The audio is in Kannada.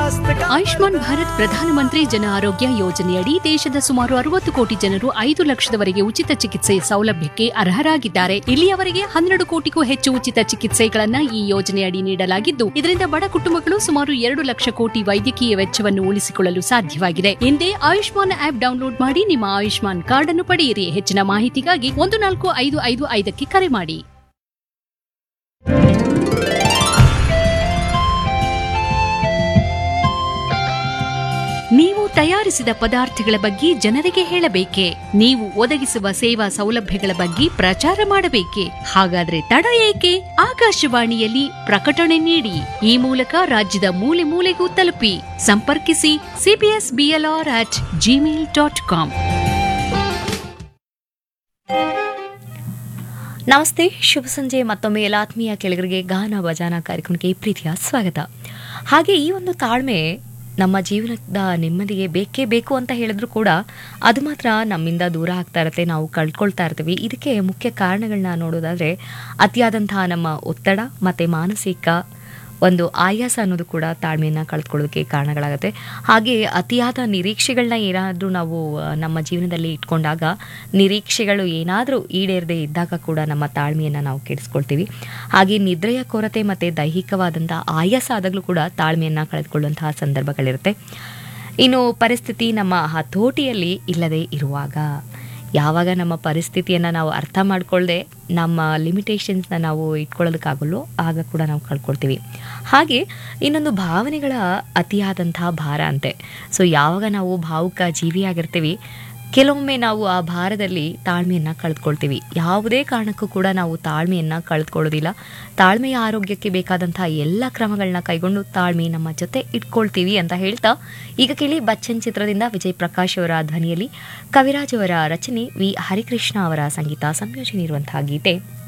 स्वास्थ्य का ಆಯುಷ್ಮಾನ್ ಭಾರತ್ ಪ್ರಧಾನಮಂತ್ರಿ ಜನ ಆರೋಗ್ಯ ಯೋಜನೆಯಡಿ ದೇಶದ ಸುಮಾರು ಅರವತ್ತು ಕೋಟಿ ಜನರು ಐದು ಲಕ್ಷದವರೆಗೆ ಉಚಿತ ಚಿಕಿತ್ಸೆ ಸೌಲಭ್ಯಕ್ಕೆ ಅರ್ಹರಾಗಿದ್ದಾರೆ ಇಲ್ಲಿಯವರೆಗೆ ಹನ್ನೆರಡು ಕೋಟಿಗೂ ಹೆಚ್ಚು ಉಚಿತ ಚಿಕಿತ್ಸೆಗಳನ್ನ ಈ ಯೋಜನೆಯಡಿ ನೀಡಲಾಗಿದ್ದು ಇದರಿಂದ ಬಡ ಕುಟುಂಬಗಳು ಸುಮಾರು ಎರಡು ಲಕ್ಷ ಕೋಟಿ ವೈದ್ಯಕೀಯ ವೆಚ್ಚವನ್ನು ಉಳಿಸಿಕೊಳ್ಳಲು ಸಾಧ್ಯವಾಗಿದೆ ಹಿಂದೆ ಆಯುಷ್ಮಾನ್ ಆಪ್ ಡೌನ್ಲೋಡ್ ಮಾಡಿ ನಿಮ್ಮ ಆಯುಷ್ಮಾನ್ ಕಾರ್ಡ್ ಅನ್ನು ಪಡೆಯಿರಿ ಹೆಚ್ಚಿನ ಮಾಹಿತಿಗಾಗಿ ಒಂದು ನಾಲ್ಕು ಐದು ಐದು ಐದಕ್ಕೆ ಕರೆ ಮಾಡಿ ನೀವು ತಯಾರಿಸಿದ ಪದಾರ್ಥಗಳ ಬಗ್ಗೆ ಜನರಿಗೆ ಹೇಳಬೇಕೆ ನೀವು ಒದಗಿಸುವ ಸೇವಾ ಸೌಲಭ್ಯಗಳ ಬಗ್ಗೆ ಪ್ರಚಾರ ಮಾಡಬೇಕೆ ಹಾಗಾದ್ರೆ ತಡ ಏಕೆ ಆಕಾಶವಾಣಿಯಲ್ಲಿ ಪ್ರಕಟಣೆ ನೀಡಿ ಈ ಮೂಲಕ ರಾಜ್ಯದ ಮೂಲೆ ಮೂಲೆಗೂ ತಲುಪಿ ಸಂಪರ್ಕಿಸಿ CBS BLR at Gmail dot com ನಮಸ್ತೆ ಶುಭ ಸಂಜೆ ಮತ್ತೊಮ್ಮೆ ಎಲ್ಲ ಆತ್ಮೀಯ ಕೆಳಗರಿಗೆ ಗಾನ ಭಜಾನ ಕಾರ್ಯಕ್ರಮಕ್ಕೆ ಪ್ರೀತಿಯ ಸ್ವಾಗತ ಹಾಗೆ ಈ ಒಂದು ತಾಳ್ಮೆ ನಮ್ಮ ಜೀವನದ ನೆಮ್ಮದಿಗೆ ಬೇಕೇ ಬೇಕು ಅಂತ ಹೇಳಿದ್ರು ಕೂಡ ಅದು ಮಾತ್ರ ನಮ್ಮಿಂದ ದೂರ ಆಗ್ತಾ ಇರುತ್ತೆ ನಾವು ಕಳ್ಕೊಳ್ತಾ ಇರ್ತೀವಿ ಇದಕ್ಕೆ ಮುಖ್ಯ ಕಾರಣಗಳನ್ನ ನೋಡೋದಾದ್ರೆ ಅತಿಯಾದಂತಹ ನಮ್ಮ ಒತ್ತಡ ಮತ್ತೆ ಮಾನಸಿಕ ಒಂದು ಆಯಾಸ ಅನ್ನೋದು ಕೂಡ ತಾಳ್ಮೆಯನ್ನು ಕಳೆದುಕೊಳ್ಳೋದಕ್ಕೆ ಕಾರಣಗಳಾಗುತ್ತೆ ಹಾಗೆ ಅತಿಯಾದ ನಿರೀಕ್ಷೆಗಳನ್ನ ಏನಾದರೂ ನಾವು ಆ, ನಮ್ಮ ಜೀವನದಲ್ಲಿ ಇಟ್ಕೊಂಡಾಗ ನಿರೀಕ್ಷೆಗಳು ಏನಾದರೂ ಈಡೇರದೆ ಇದ್ದಾಗ ಕೂಡ ನಮ್ಮ ತಾಳ್ಮೆಯನ್ನು ನಾವು ಕೆಡಿಸ್ಕೊಳ್ತೀವಿ ಹಾಗೆ ನಿದ್ರೆಯ ಕೊರತೆ ಮತ್ತು ದೈಹಿಕವಾದಂಥ ಆಯಾಸ ಆದಾಗಲೂ ಕೂಡ ತಾಳ್ಮೆಯನ್ನು ಕಳೆದುಕೊಳ್ಳುವಂತಹ ಸಂದರ್ಭಗಳಿರುತ್ತೆ ಇನ್ನು ಪರಿಸ್ಥಿತಿ ನಮ್ಮ ಹತೋಟಿಯಲ್ಲಿ ಇಲ್ಲದೆ ಇರುವಾಗ ಯಾವಾಗ ನಮ್ಮ ಪರಿಸ್ಥಿತಿಯನ್ನು ನಾವು ಅರ್ಥ ಮಾಡ್ಕೊಳ್ಳದೆ ನಮ್ಮ ಲಿಮಿಟೇಷನ್ಸ್ನ ನಾವು ಇಟ್ಕೊಳ್ಳೋದಕ್ಕಾಗಲ್ಲೋ ಆಗ ಕೂಡ ನಾವು ಕಳ್ಕೊಳ್ತೀವಿ ಹಾಗೆ ಇನ್ನೊಂದು ಭಾವನೆಗಳ ಅತಿಯಾದಂತಹ ಭಾರ ಅಂತೆ ಸೊ ಯಾವಾಗ ನಾವು ಭಾವುಕ ಜೀವಿಯಾಗಿರ್ತೀವಿ ಕೆಲವೊಮ್ಮೆ ನಾವು ಆ ಭಾರದಲ್ಲಿ ತಾಳ್ಮೆಯನ್ನು ಕಳೆದುಕೊಳ್ತೀವಿ ಯಾವುದೇ ಕಾರಣಕ್ಕೂ ಕೂಡ ನಾವು ತಾಳ್ಮೆಯನ್ನು ಕಳೆದುಕೊಳ್ಳೋದಿಲ್ಲ ತಾಳ್ಮೆಯ ಆರೋಗ್ಯಕ್ಕೆ ಬೇಕಾದಂತಹ ಎಲ್ಲ ಕ್ರಮಗಳನ್ನ ಕೈಗೊಂಡು ತಾಳ್ಮೆ ನಮ್ಮ ಜೊತೆ ಇಟ್ಕೊಳ್ತೀವಿ ಅಂತ ಹೇಳ್ತಾ ಈಗ ಕೇಳಿ ಬಚ್ಚನ್ ಚಿತ್ರದಿಂದ ವಿಜಯ್ ಪ್ರಕಾಶ್ ಅವರ ಧ್ವನಿಯಲ್ಲಿ ಕವಿರಾಜ್ ಅವರ ರಚನೆ ವಿ ಹರಿಕೃಷ್ಣ ಅವರ ಸಂಗೀತ ಸಂಯೋಜನೆ ಇರುವಂತಹ ಗೀತೆ